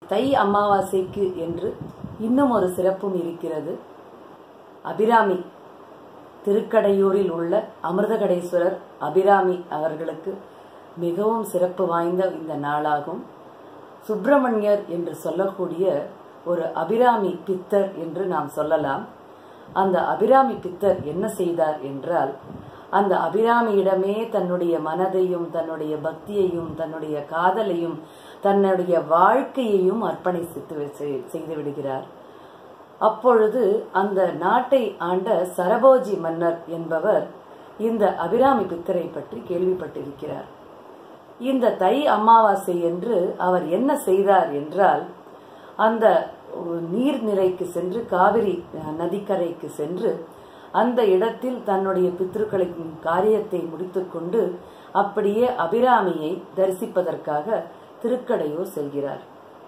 தை அமாவாசைக்கு என்று இன்னும் ஒரு சிறப்பும் இருக்கிறது அபிராமி திருக்கடையூரில் உள்ள அமிர்தகடேஸ்வரர் அபிராமி அவர்களுக்கு மிகவும் சிறப்பு வாய்ந்த இந்த நாளாகும் சுப்பிரமணியர் என்று சொல்லக்கூடிய ஒரு அபிராமி பித்தர் என்று நாம் சொல்லலாம் அந்த அபிராமி பித்தர் என்ன செய்தார் என்றால் அந்த அபிராமியிடமே தன்னுடைய மனதையும் தன்னுடைய பக்தியையும் தன்னுடைய காதலையும் தன்னுடைய வாழ்க்கையையும் அர்ப்பணித்து செய்து விடுகிறார் அப்பொழுது அந்த நாட்டை ஆண்ட சரபோஜி மன்னர் என்பவர் இந்த அபிராமி பித்தரை பற்றி கேள்விப்பட்டிருக்கிறார் இந்த தை அமாவாசை என்று அவர் என்ன செய்தார் என்றால் அந்த நீர்நிலைக்கு சென்று காவிரி நதிக்கரைக்கு சென்று அந்த இடத்தில் தன்னுடைய பித்ருக்களின் காரியத்தை முடித்துக்கொண்டு அப்படியே அபிராமியை தரிசிப்பதற்காக திருக்கடையூர் செல்கிறார்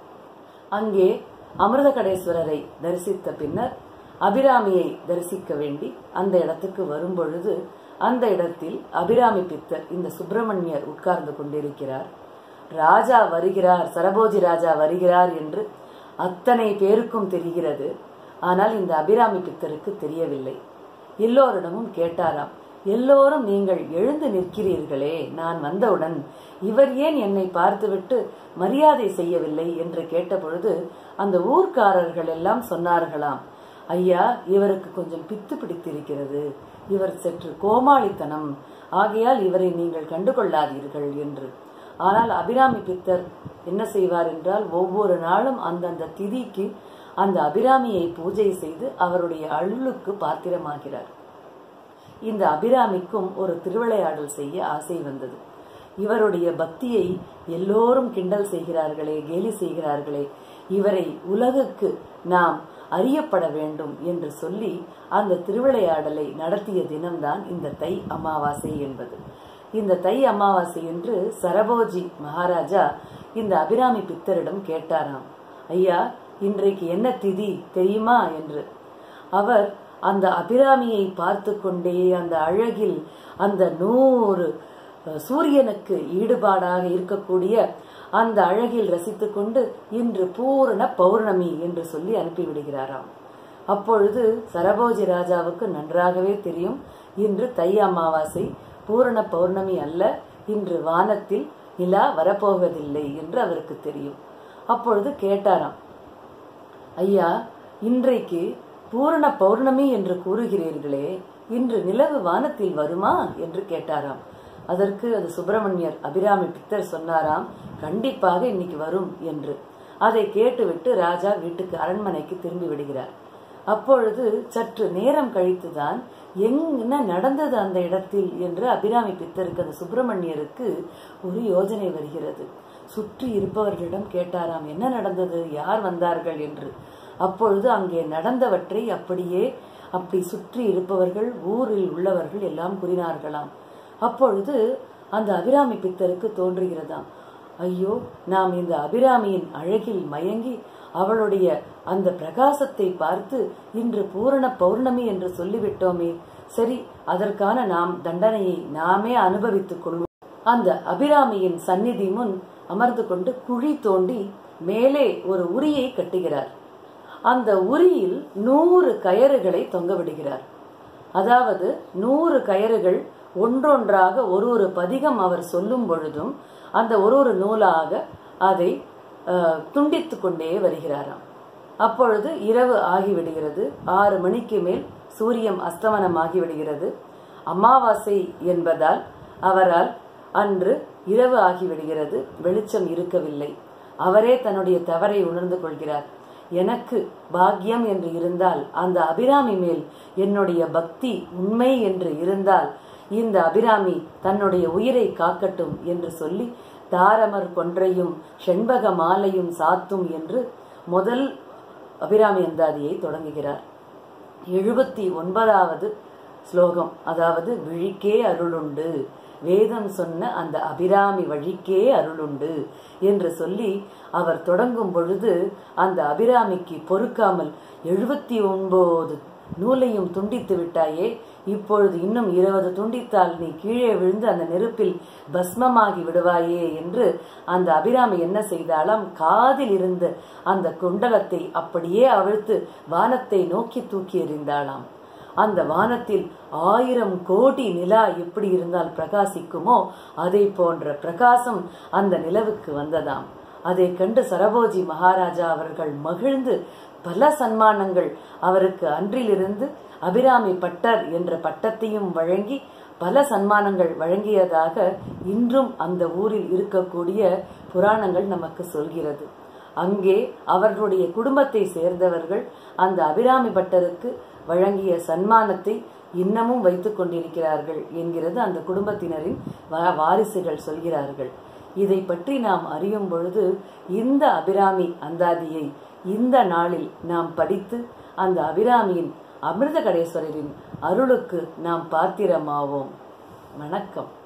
அங்கே அமிர்தகடேஸ்வரரை தரிசித்த பின்னர் அபிராமியை தரிசிக்க வேண்டி அந்த இடத்துக்கு வரும்பொழுது அந்த இடத்தில் அபிராமி பித்தர் இந்த சுப்பிரமணியர் உட்கார்ந்து கொண்டிருக்கிறார் ராஜா வருகிறார் சரபோஜி ராஜா வருகிறார் என்று அத்தனை பேருக்கும் தெரிகிறது ஆனால் இந்த அபிராமி பித்தருக்கு தெரியவில்லை எல்லோரிடமும் கேட்டாராம் எல்லோரும் நீங்கள் எழுந்து நிற்கிறீர்களே நான் வந்தவுடன் இவர் ஏன் என்னை பார்த்துவிட்டு மரியாதை செய்யவில்லை என்று கேட்டபொழுது அந்த ஊர்க்காரர்கள் எல்லாம் சொன்னார்களாம் ஐயா இவருக்கு கொஞ்சம் பித்து பிடித்திருக்கிறது இவர் சற்று கோமாளித்தனம் ஆகையால் இவரை நீங்கள் கண்டுகொள்ளாதீர்கள் என்று ஆனால் அபிராமி பித்தர் என்ன செய்வார் என்றால் ஒவ்வொரு நாளும் அந்தந்த திதிக்கு அந்த அபிராமியை பூஜை செய்து அவருடைய அருளுக்கு பாத்திரமாகிறார் இந்த அபிராமிக்கும் ஒரு திருவிளையாடல் செய்ய ஆசை வந்தது இவருடைய பக்தியை எல்லோரும் கிண்டல் செய்கிறார்களே கேலி செய்கிறார்களே இவரை உலகுக்கு நாம் அறியப்பட வேண்டும் என்று சொல்லி அந்த திருவிளையாடலை நடத்திய தினம்தான் இந்த தை அமாவாசை என்பது இந்த தை அமாவாசை என்று சரபோஜி மகாராஜா இந்த அபிராமி பித்தரிடம் கேட்டாராம் ஐயா இன்றைக்கு என்ன திதி தெரியுமா என்று அவர் அந்த அபிராமியை பார்த்து கொண்டே அந்த அழகில் அந்த நூறு சூரியனுக்கு ஈடுபாடாக இருக்கக்கூடிய அந்த அழகில் ரசித்துக்கொண்டு இன்று பூரண பௌர்ணமி என்று சொல்லி அனுப்பிவிடுகிறாராம் அப்பொழுது சரபோஜி ராஜாவுக்கு நன்றாகவே தெரியும் இன்று தை அமாவாசை பூரண பௌர்ணமி அல்ல இன்று வானத்தில் நிலா வரப்போவதில்லை என்று அவருக்கு தெரியும் அப்பொழுது கேட்டாராம் ஐயா இன்றைக்கு பூரண பௌர்ணமி என்று கூறுகிறீர்களே இன்று நிலவு வானத்தில் வருமா என்று கேட்டாராம் அதற்கு அது சுப்பிரமணியர் அபிராமி பித்தர் சொன்னாராம் கண்டிப்பாக இன்னைக்கு வரும் என்று அதை கேட்டுவிட்டு ராஜா வீட்டுக்கு அரண்மனைக்கு திரும்பி விடுகிறார் அப்பொழுது சற்று நேரம் கழித்துதான் என்ன நடந்தது அந்த இடத்தில் என்று அபிராமி பித்தருக்கு அந்த சுப்பிரமணியருக்கு ஒரு யோஜனை வருகிறது சுற்றி இருப்பவர்களிடம் கேட்டாராம் என்ன நடந்தது யார் வந்தார்கள் என்று அப்பொழுது அங்கே நடந்தவற்றை அப்படியே அப்படி சுற்றி இருப்பவர்கள் ஊரில் உள்ளவர்கள் எல்லாம் கூறினார்களாம் அப்பொழுது அந்த அபிராமி பித்தருக்கு தோன்றுகிறதாம் ஐயோ நாம் இந்த அபிராமியின் அழகில் மயங்கி அவளுடைய அந்த பிரகாசத்தை பார்த்து இன்று பூரண பௌர்ணமி என்று சொல்லிவிட்டோமே சரி அதற்கான நாம் தண்டனையை நாமே அனுபவித்துக் கொள்வோம் அந்த அபிராமியின் சந்நிதி முன் அமர்ந்து கொண்டு குழி தோண்டி மேலே ஒரு உரியை கட்டுகிறார் அந்த உரியில் நூறு கயறுகளை தொங்க விடுகிறார் அதாவது நூறு கயறுகள் ஒன்றொன்றாக ஒரு ஒரு பதிகம் அவர் சொல்லும் பொழுதும் அந்த ஒரு ஒரு நூலாக அதை துண்டித்து கொண்டே வருகிறாராம் அப்பொழுது இரவு ஆகிவிடுகிறது ஆறு மணிக்கு மேல் சூரியம் அஸ்தமனம் ஆகிவிடுகிறது அமாவாசை என்பதால் அவரால் அன்று இரவு ஆகிவிடுகிறது வெளிச்சம் இருக்கவில்லை அவரே தன்னுடைய தவறை உணர்ந்து கொள்கிறார் எனக்கு பாக்கியம் என்று இருந்தால் அந்த அபிராமி மேல் என்னுடைய பக்தி உண்மை என்று இருந்தால் இந்த அபிராமி தன்னுடைய உயிரை காக்கட்டும் என்று சொல்லி தாரமர் கொன்றையும் செண்பக மாலையும் சாத்தும் என்று முதல் அபிராமி அந்தாதியை தொடங்குகிறார் எழுபத்தி ஒன்பதாவது ஸ்லோகம் அதாவது விழிக்கே அருளுண்டு வேதம் சொன்ன அந்த அபிராமி வழிக்கே அருளுண்டு என்று சொல்லி அவர் தொடங்கும் பொழுது அந்த அபிராமிக்கு பொறுக்காமல் எழுபத்தி ஒன்பது நூலையும் துண்டித்து விட்டாயே இப்பொழுது இன்னும் இருபது துண்டித்தால் நீ கீழே விழுந்து அந்த நெருப்பில் பஸ்மமாகி விடுவாயே என்று அந்த அபிராமி என்ன செய்தாலும் காதில் இருந்த அந்த குண்டலத்தை அப்படியே அவிழ்த்து வானத்தை நோக்கி தூக்கி எறிந்தாளாம் அந்த வானத்தில் ஆயிரம் கோடி நிலா எப்படி இருந்தால் பிரகாசிக்குமோ அதை போன்ற பிரகாசம் அந்த நிலவுக்கு வந்ததாம் அதை கண்டு சரபோஜி மகாராஜா அவர்கள் மகிழ்ந்து பல சன்மானங்கள் அவருக்கு அன்றிலிருந்து அபிராமி பட்டர் என்ற பட்டத்தையும் வழங்கி பல சன்மானங்கள் வழங்கியதாக இன்றும் அந்த ஊரில் இருக்கக்கூடிய புராணங்கள் நமக்கு சொல்கிறது அங்கே அவர்களுடைய குடும்பத்தை சேர்ந்தவர்கள் அந்த அபிராமி பட்டருக்கு வழங்கிய சன்மானத்தை இன்னமும் வைத்துக் கொண்டிருக்கிறார்கள் என்கிறது அந்த குடும்பத்தினரின் வா- வாரிசுகள் சொல்கிறார்கள் இதை பற்றி நாம் அறியும் பொழுது இந்த அபிராமி அந்தாதியை இந்த நாளில் நாம் படித்து அந்த அபிராமியின் அமிர்த கடேஸ்வரரின் அருளுக்கு நாம் பாத்திரமாவோம் வணக்கம்